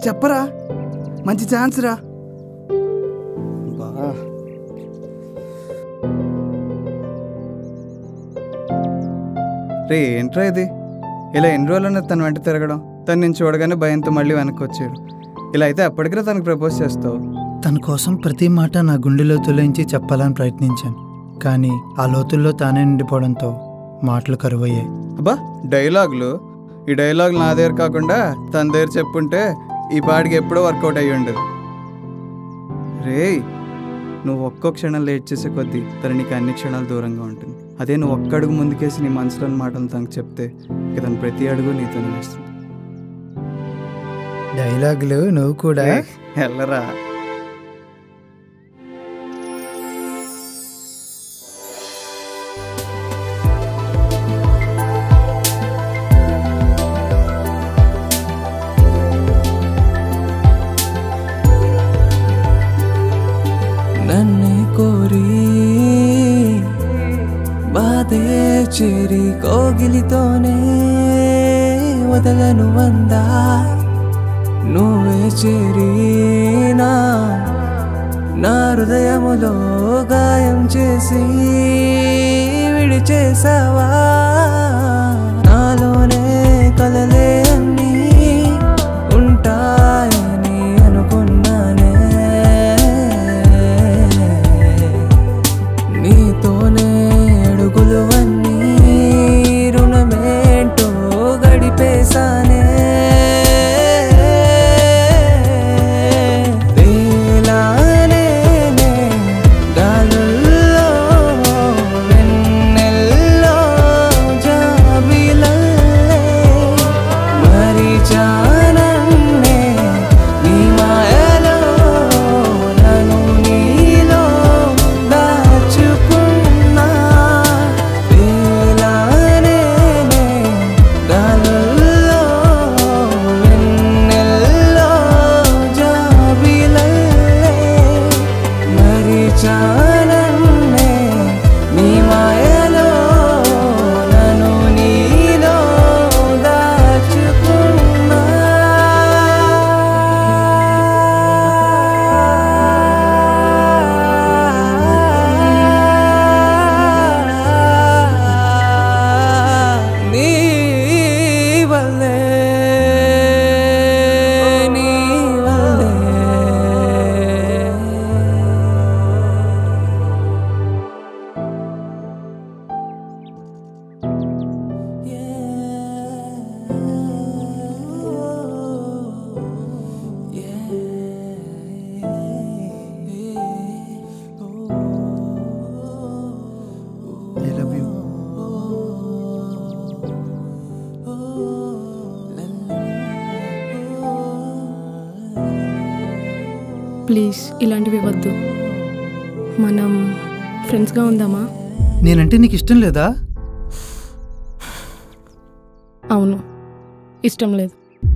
చెప్పరా మంచి ఛాన్స్ రా బా రే ఏంట్రా ఇది ఇలా ఎన్ని రోజులన్నా తన వెంట తిరగడం తను నేను చూడగానే భయంతో మళ్ళీ వెనక్కి వచ్చాడు ఇలా అయితే అప్పటికే తనకు ప్రపోజ్ చేస్తావు తన కోసం ప్రతి మాట నా గుండెలో తులయించి చెప్పాలని ప్రయత్నించాను కానీ ఆ లోతుల్లో తానే నిండిపోవడంతో మాటలు కరువయ్యాయి అబ్బా డైలాగులు ఈ డైలాగ్ నా దగ్గర కాకుండా తన దగ్గర చెప్పుంటే ఈ పాటికి ఎప్పుడో వర్కౌట్ అయ్యి ఉండదు రేయ్ నువ్వు ఒక్కో క్షణం లేట్ చేసే కొద్దీ తను నీకు అన్ని క్షణాలు దూరంగా ఉంటుంది అదే నువ్వు ఒక్క అడుగు ముందుకేసి నీ మనసులోని మాటలు తనకు చెప్తే ఇక తను ప్రతి అడుగు నీతో వేస్తుంది డైలాగులు నువ్వు కూడా రేయ్, వెళ్ళరా నన్నే కోరి బాధే చేరి కోగిలితోనే వదలను వందా నువ్వే చేరి నా నా హృదయములో గాయం చేసి విడిచేసావా నాలోనే కలలే అన్నీ ఉంటాయని అనుకున్నానే నీతోనే అడుగులు అన్నీ రుణమేంటో గడిపేశానే తేలానే గాలుల్లో వెన్నెల్లో జాబిలల్లే మరిచానన్నే నీ మాయలో నన్ను నీలో దాచుకున్నా తేలానే గాలుల్లో వెన్నెల్లో జాబిలల్లే మరిచానన్నే నీ మాయలో నన్ను నీలో దాచుకున్నా నీ వల్లే నీ వల్లే ఐ లవ్ యూ ప్లీజ్ ఇలాంటివి వద్దు మనం ఫ్రెండ్స్గా ఉందామా నేనంటే నీకు ఇష్టం లేదా అవును ఇష్టం లేదు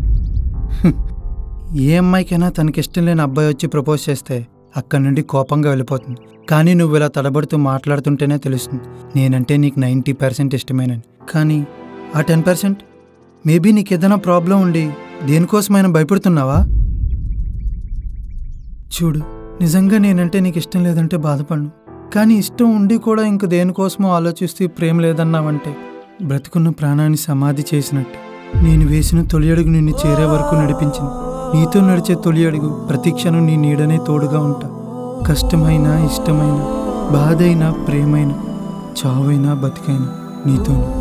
ఏ అమ్మాయికైనా తనకి ఇష్టం లేని అబ్బాయి వచ్చి ప్రపోజ్ చేస్తే అక్కడి నుండి కోపంగా వెళ్ళిపోతుంది కానీ నువ్వు ఇలా తడబడుతూ మాట్లాడుతుంటేనే తెలుస్తుంది నేనంటే నీకు నైంటీ పర్సెంట్ ఇష్టమేనని కానీ ఆ టెన్ పర్సెంట్ మేబీ నీకు ఏదైనా ప్రాబ్లం ఉండి దేనికోసమైనా భయపడుతున్నావా చూడు నిజంగా నేనంటే నీకు ఇష్టం లేదంటే బాధపడను కానీ ఇష్టం ఉండి కూడా ఇంక దేనికోసమో ఆలోచిస్తూ ప్రేమ లేదన్నావంటే బ్రతుకున్న ప్రాణాన్ని సమాధి చేసినట్టు నేను వేసిన తొలి అడుగు నిన్ను చేరే వరకు నడిపించింది నీతో నడిచే తొలి అడుగు ప్రతి క్షణం నీ నీడనే తోడుగా ఉంటా కష్టమైన ఇష్టమైన బాధైనా ప్రేమైన చావైనా బతికైనా నీతోనే